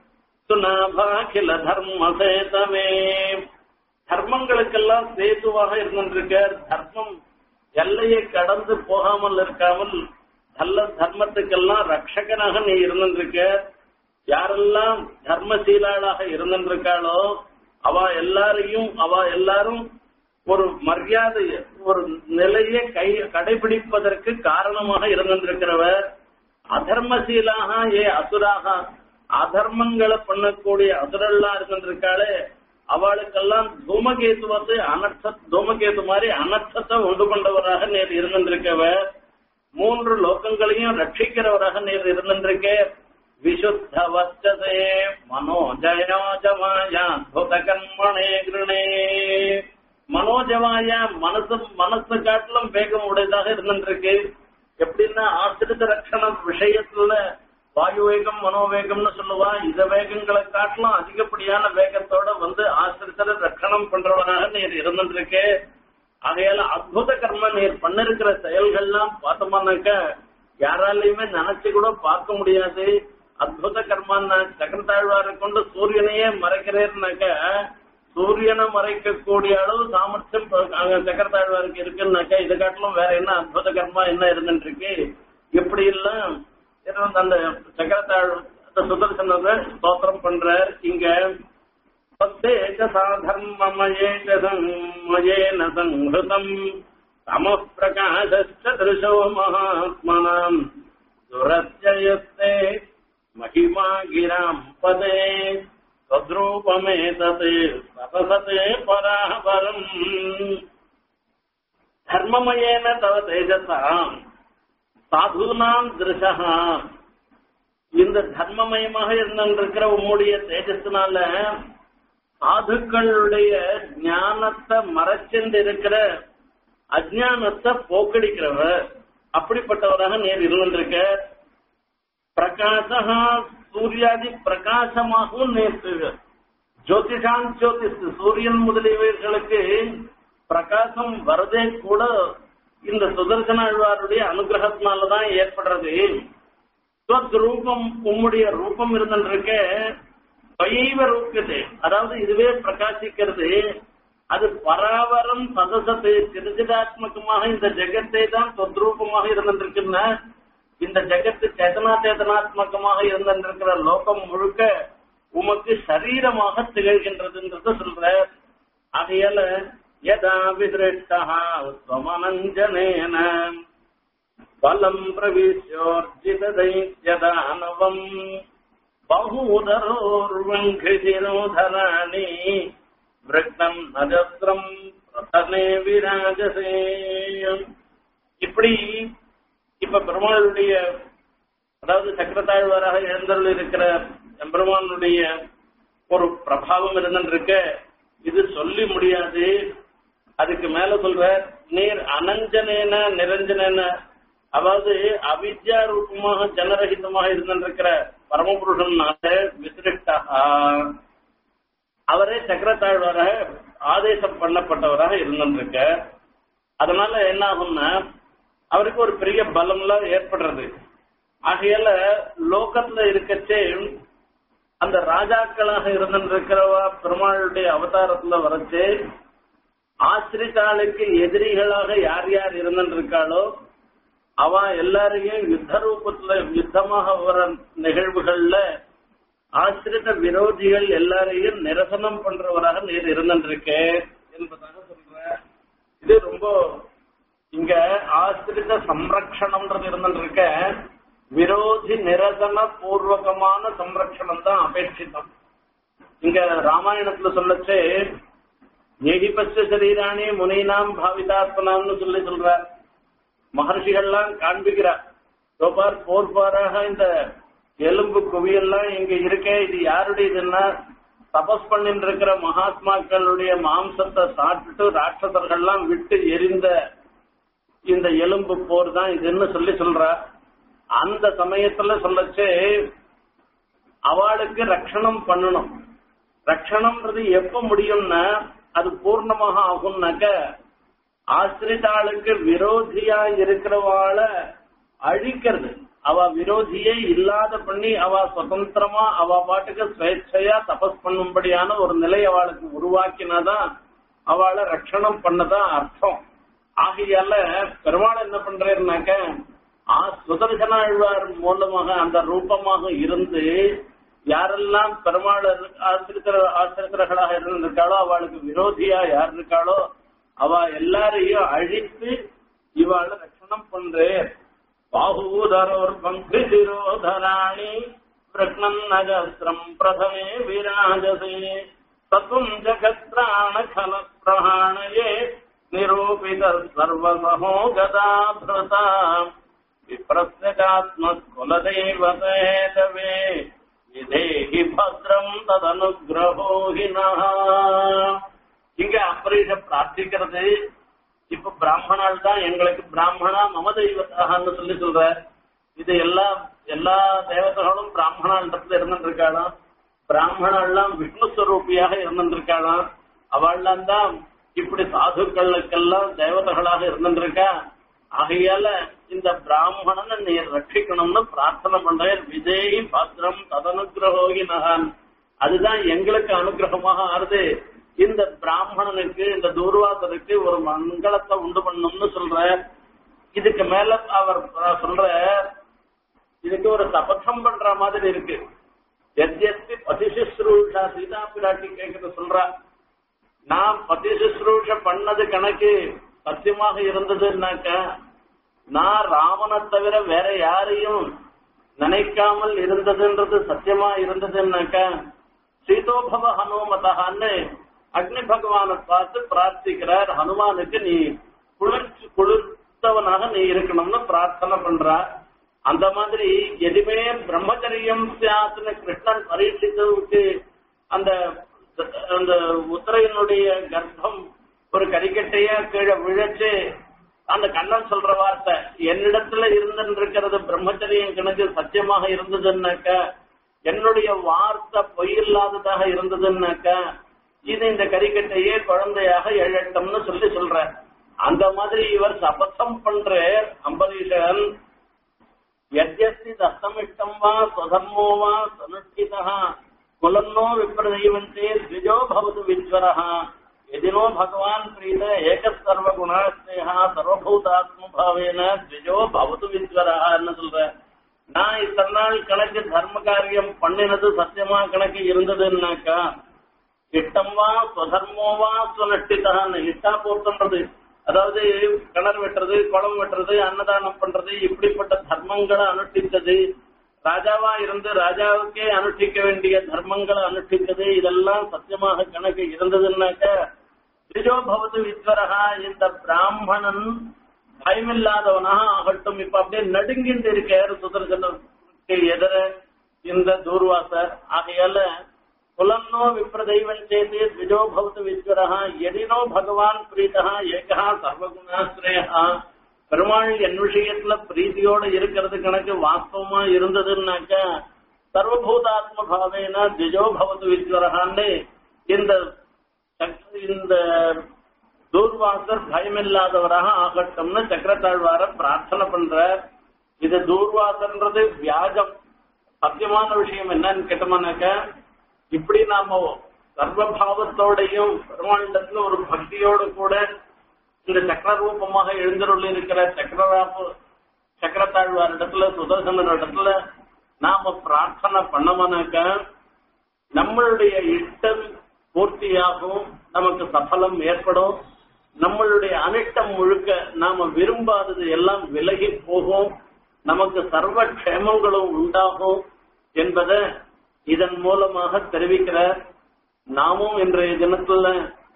சுனாபாகில தர்ம சேதமே தர்மங்களுக்கெல்லாம் சேதுவாக இருந்திருக்க தர்மம் எல்லையை கடந்து போகாமல் இருக்காமல் நல்ல தர்மத்துக்கெல்லாம் ரட்சகனாக நீ இருந்திருக்க யாரெல்லாம் தர்மசீலாளாக இருந்திருக்காளோ அவ எல்லாரையும் அவ எல்லாரும் ஒரு மரியாதை ஒரு நிலையை கை கடைபிடிப்பதற்கு காரணமாக இருந்திருக்கிறவர் அதர்மசீலாக ஏ அசுராக அதர்மங்களை பண்ணக்கூடிய அசுரெல்லாம் இருந்திருக்காளே அவளுக்கெல்லாம் தூமகேது வந்து அனர்த்த தூமகேது மாதிரி அனர்த்தத்தை உண்டு கொண்டவராக நேர் இருந்திருக்கவர் மூன்று லோகங்களையும் ரட்சிக்கிறவராக நேர் இருந்திருக்க விசுத்த வச்சதே மனோஜயோஜமாயாத்புத கர்மணே கிருணே மனோஜமாய மனசு மனசு காட்டிலும் வேகம் உடையதாக இருந்திருக்கு எப்படின்னா ஆசிரித்த ரட்சண விஷயத்துல வாயு வேகம் மனோவேகம்னு சொல்லுவா இந்த வேகங்களை காட்டிலும் அதிகப்படியான வேகத்தோட வந்து ஆசிரியரை ரட்சணம் பண்றவனாக நீர் இருந்திருக்கு ஆகையால அற்புத கர்ம நீர் பண்ணிருக்கிற செயல்கள்லாம் பார்த்தோம்னாக்க யாராலையுமே நினைச்சு கூட பார்க்க முடியாது அற்புத கர்மான்னா சக்கரத்தாழ்வாரை கொண்டு சூரியனையே மறைக்கிறேன்னாக்க சூரியனை மறைக்கக்கூடிய அளவு சாமர்த்தியம் சக்கரத்தாழ்வாருக்கு இருக்குன்னாக்கா இது காட்டிலும் வேற என்ன அற்புத கர்மா என்ன இருந்துட்டு இருக்கு இப்படி எல்லாம் அந்த சக்கரத்தாழ் சுதர்சன ஸ்தோத்திரம் பண்றார் இங்க தர்மமயேன சங்கிருதம் தம பிரகாசோ மகாத்மனாம் துரத்யயத்தே மகிமா கிராம் பதே தத்ரூபமே தது சதசதே பராபரம் தர்மமயேன தவ தேஜசாம் சாதுனாம் திருஷா இந்த தர்மமயமாக இருந்திருக்கிற உம்முடைய தேஜஸ்னால சாதுக்களுடைய ஞானத்தை மறைச்சிருந்து இருக்கிற அஜானத்தை போக்கடிக்கிறவர் அப்படிப்பட்டவராக நேர் இருந்திருக்க பிரகாசா சூர்யாதி பிரகாசமாகவும் நேர்த்து ஜோதிஷான் ஜோதிஷ் சூரியன் முதலியவர்களுக்கு பிரகாசம் வரதே கூட இந்த சுதர்சன ஆழ்வாருடைய அனுகிரகத்தினாலதான் ஏற்படுறது ரூபம் உம்முடைய ரூபம் இருந்திருக்க பைவ ரூபியது அதாவது இதுவே பிரகாசிக்கிறது அது பராவரம் சதசத்து திருச்சிதாத்மகமாக இந்த ஜெகத்தை தான் தொத்ரூபமாக இருந்திருக்குன்னா இந்த ஜெகத்து சேதனா சேதனாத்மகமாக இருந்திருக்கிற லோகம் முழுக்க உமக்கு சரீரமாக திகழ்கின்றதுன்றத சொல்ற ஆகையால யதா விதிருஷ்டா ஸ்வமனஞ்சனேன பலம் பிரவிஷ்யோர்ஜிததைத்யதானவம் பகூதரோர்வங்கிசிரோதராணி விரக்தம் நஜஸ்திரம் பிரதனே விராஜசே இப்படி இப்ப பெருமாளுடைய அதாவது சக்கரத்தாழ்வாராக எழுந்தருள் இருக்கிற எம்பெருமானுடைய ஒரு பிரபாவம் இருந்துருக்க இது சொல்லி முடியாது அதுக்கு மேல சொல்ற நீர் அனஞ்சனேன நிரஞ்சனேன அதாவது அவித்யா ரூபமாக ஜனரகிதமாக இருந்திருக்கிற பரமபுருஷனால விசிருஷ்டா அவரே சக்கரத்தாழ்வாராக ஆதேசம் பண்ணப்பட்டவராக இருந்திருக்க அதனால என்ன ஆகும்னா அவருக்கு ஒரு பெரிய பலம்லாம் ஏற்படுறது ஆகையால லோகத்துல இருக்கச்சே அந்த ராஜாக்களாக இருந்திருக்கிறவா பெருமாளுடைய அவதாரத்துல வரச்சு ஆசிரித்தாளுக்கு எதிரிகளாக யார் யார் இருந்திருக்காளோ அவ எல்லாரையும் யுத்த ரூபத்துல யுத்தமாக வர நிகழ்வுகள்ல ஆசிரித விரோதிகள் எல்லாரையும் நிரசனம் பண்றவராக நீர் இருந்திருக்கு என்பதாக சொல்ற இது ரொம்ப இங்க ஆசிரித சம்ரக்ஷணம்ன்றது இருந்திருக்க விரோதி நிரசன பூர்வகமான சம்ரக்ஷணம் தான் அபேட்சிதம் இங்க ராமாயணத்துல சொல்லச்சு ஏகிபஸ்ட சரீராணி முனினாம் பாவிதாத்மனாம்னு சொல்லி சொல்ற மகர்ஷிகள்லாம் காண்பிக்கிறார் சோபார் போர்பாராக இந்த எலும்பு குவியெல்லாம் இங்க இருக்க இது யாருடையதுன்னா தபஸ் பண்ணிட்டு இருக்கிற மகாத்மாக்களுடைய மாம்சத்தை சாப்பிட்டுட்டு ராட்சசர்கள்லாம் விட்டு எரிந்த இந்த எலும்பு போர் தான் இதுன்னு சொல்லி சொல்ற அந்த சமயத்துல சொல்லச்சு அவளுக்கு ரட்சணம் பண்ணணும் ரட்சணம்ன்றது எப்ப முடியும்னா அது பூர்ணமாக ஆகும்னாக்க ஆசிரிதாளுக்கு விரோதியா இருக்கிறவாள அழிக்கிறது அவ விரோதியே இல்லாத பண்ணி அவ சுதந்திரமா அவ பாட்டுக்கு ஸ்வேച്ഛையா தபஸ் பண்ணும்படியான ஒரு நிலை அவளுக்கு உருவாக்கினாதான் அவளை ரட்சணம் பண்ணதான் அர்த்தம் ஆகையால பெருமாள் என்ன பண்றாருனாக்க ஆ சுதர்சனாழ்வார் மூலமாக அந்த ரூபமாக இருந்து யாரெல்லாம் பெருமாள் ஆசிரித்தர ஆசிரித்தர்களாக இருந்திருக்காளோ அவளுக்கு விரோதியா யார் இருக்காளோ அவ எல்லாரையும் அழித்து இவாளை ரட்சணம் பண்றேன் बाहूदरोर् पङ्क्तिशिरोधराणि प्रह्नन्नजस्रम् प्रथमे विराजसे तत्त्वम् जगत्राणखलप्रहाणये निरूपितः सर्वसहो गदाभृता विप्रस्य चात्मकुलदेवते तवे विधेहि भद्रम् तदनुग्रहो हि नः இங்க அம்பரீஷ பிரார்த்திக்கிறது இப்ப பிராமணால் தான் எங்களுக்கு பிராமணா மம தெய்வத்தாகன்னு சொல்லி சொல்ற இது எல்லா எல்லா தேவதைகளும் பிராமணான்றதுல இருந்துருக்காளாம் பிராமணாலாம் விஷ்ணு ஸ்வரூபியாக இருந்துருக்காளாம் அவள்லாம் தான் இப்படி சாதுக்களுக்கெல்லாம் தேவதைகளாக இருந்துருக்கா ஆகையால இந்த பிராமணனை நீ ரட்சிக்கணும்னு பிரார்த்தனை பண்றேன் விஜய் பாத்திரம் ததனுகிரகோகி நகான் அதுதான் எங்களுக்கு அனுகிரகமாக ஆறுது இந்த பிராமணனுக்கு இந்த தூர்வாசனுக்கு ஒரு மங்களத்தை உண்டு பண்ணணும்னு சொல்ற இதுக்கு மேல அவர் சொல்ற இதுக்கு ஒரு சபதம் பண்ற மாதிரி இருக்கு எத்யஸ்தி பதிசுஸ்ரூஷா சீதா பிராட்டி கேட்கறது சொல்றா நான் பதிசுஸ்ரூஷ பண்ணது கணக்கு சத்தியமாக இருந்ததுன்னாக்க நான் ராமனை தவிர வேற யாரையும் நினைக்காமல் இருந்ததுன்றது சத்தியமா இருந்ததுன்னாக்க சீதோபவ ஹனுமதான்னு அக்னி பகவானை பார்த்து பிரார்த்திக்கிறார் ஹனுமானுக்கு நீ குளிர்ச்சி குளிர்த்தவனாக நீ இருக்கணும்னு பிரார்த்தனை பண்றா அந்த மாதிரி எதுவுமே பிரம்மச்சரியம் சியாத்துன்னு கிருஷ்ணன் பரீட்சித்தவுக்கு அந்த அந்த உத்தரையினுடைய கர்ப்பம் ஒரு கரிக்கட்டையா கீழே விழச்சு அந்த கண்ணன் சொல்ற வார்த்தை என்னிடத்துல இருந்திருக்கிறது பிரம்மச்சரியம் கணக்கு சத்தியமாக இருந்ததுன்னாக்க என்னுடைய வார்த்தை பொய்யில்லாததாக இருந்ததுன்னாக்க இது இந்த கரிக்கட்டையே குழந்தையாக எழட்டம்னு சொல்லி சொல்ற அந்த மாதிரி இவர் சபதம் பண்ற அம்பரீஷன் எத்யஸ்தி தத்தமிஷ்டம் வா ஸ்வதர்மோ வா சனுஷ்டிதா குலன்னோ விப்ரதெய்வந்தே द्विजो भवतु विज्वरः यदिनो भगवान् प्रीत एकः सर्वगुणास्नेः सर्वभूतात्मभावेन द्विजो भवतु विज्वरः சொல்ற நான் இத்தனை நாள் கணக்கு தர்ம காரியம் பண்ணினது சத்தியமா கணக்கு இருந்ததுன்னாக்கா இஷ்டம்வா ஸ்வதர்மோவா சுவனஷ்டிதான் இஷ்டா பூர்த்தம்ன்றது அதாவது கிணறு வெட்டுறது குளம் வெட்டுறது அன்னதானம் பண்றது இப்படிப்பட்ட தர்மங்களை அனுஷ்டித்தது ராஜாவா இருந்து ராஜாவுக்கே அனுஷ்டிக்க வேண்டிய தர்மங்களை அனுஷ்டித்தது இதெல்லாம் சத்தியமாக கணக்கு இருந்ததுன்னாக்க திரிஜோ பவது விஸ்வரகா இந்த பிராமணன் பயமில்லாதவனாக ஆகட்டும் இப்ப அப்படியே நடுங்கிட்டு இருக்காரு சுதர்சனுக்கு எதிர இந்த தூர்வாசர் ஆகையால குலன்னோ விப்ரதெய்வம் சேதி திஜோ பவத்து விஸ்வரஹா எதினோ பகவான் பிரீதா ஏகா சர்வகுணாஸ்ரயா பெருமாள் என் விஷயத்துல பிரீதியோட இருக்கிறது கணக்கு வாஸ்தவமா இருந்ததுன்னாக்க சர்வபூதாத்ம பாவேன திஜோ பவத்து விஸ்வரஹான்னு இந்த இந்த தூர்வாசர் பயமில்லாதவராக ஆகட்டும்னு சக்கரத்தாழ்வார பிரார்த்தனை பண்ற இது தூர்வாசன்றது வியாஜம் சத்தியமான விஷயம் என்னன்னு கேட்டோம்னாக்க இப்படி நாம சர்வபாவத்தோடையும் பெருமாண்டத்துல ஒரு பக்தியோடு கூட இந்த சக்கர ரூபமாக எழுந்தருள் இருக்கிற சக்கரராப்பு சக்கரத்தாழ்வார் இடத்துல சுதர்சனர் இடத்துல நாம பிரார்த்தனை பண்ணோம்னாக்க நம்மளுடைய இஷ்டம் பூர்த்தியாகும் நமக்கு சஃலம் ஏற்படும் நம்மளுடைய அனிஷ்டம் முழுக்க நாம விரும்பாதது எல்லாம் விலகி போகும் நமக்கு சர்வ க்ஷேமங்களும் உண்டாகும் என்பதை இதன் மூலமாக தெரிவிக்கிறார் நாமும் இன்றைய தினத்துல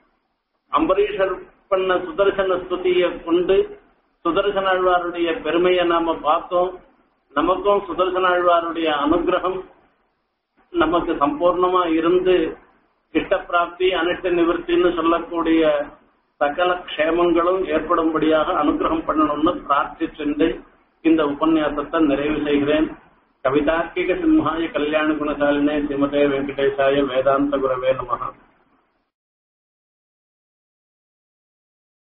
அம்பரீஷர் பண்ண சுதர்சன ஸ்துதியை கொண்டு சுதர்சனாழ்வாருடைய பெருமையை நாம பார்த்தோம் நமக்கும் சுதர்சனாழ்வாருடைய அனுகிரகம் நமக்கு சம்பூர்ணமா இருந்து கிட்ட பிராப்தி அனிட்ட நிவர்த்தின்னு சொல்லக்கூடிய சகல க்ஷேமங்களும் ஏற்படும்படியாக அனுகிரகம் பண்ணணும்னு பிரார்த்திச்சென்று இந்த உபன்யாசத்தை நிறைவு செய்கிறேன் கவிதார்க்கிக சிம்ஹாய கல்யாண குணசாலினே ஸ்ரீமதே வெங்கடேசாய வேதாந்த குரவே நமகா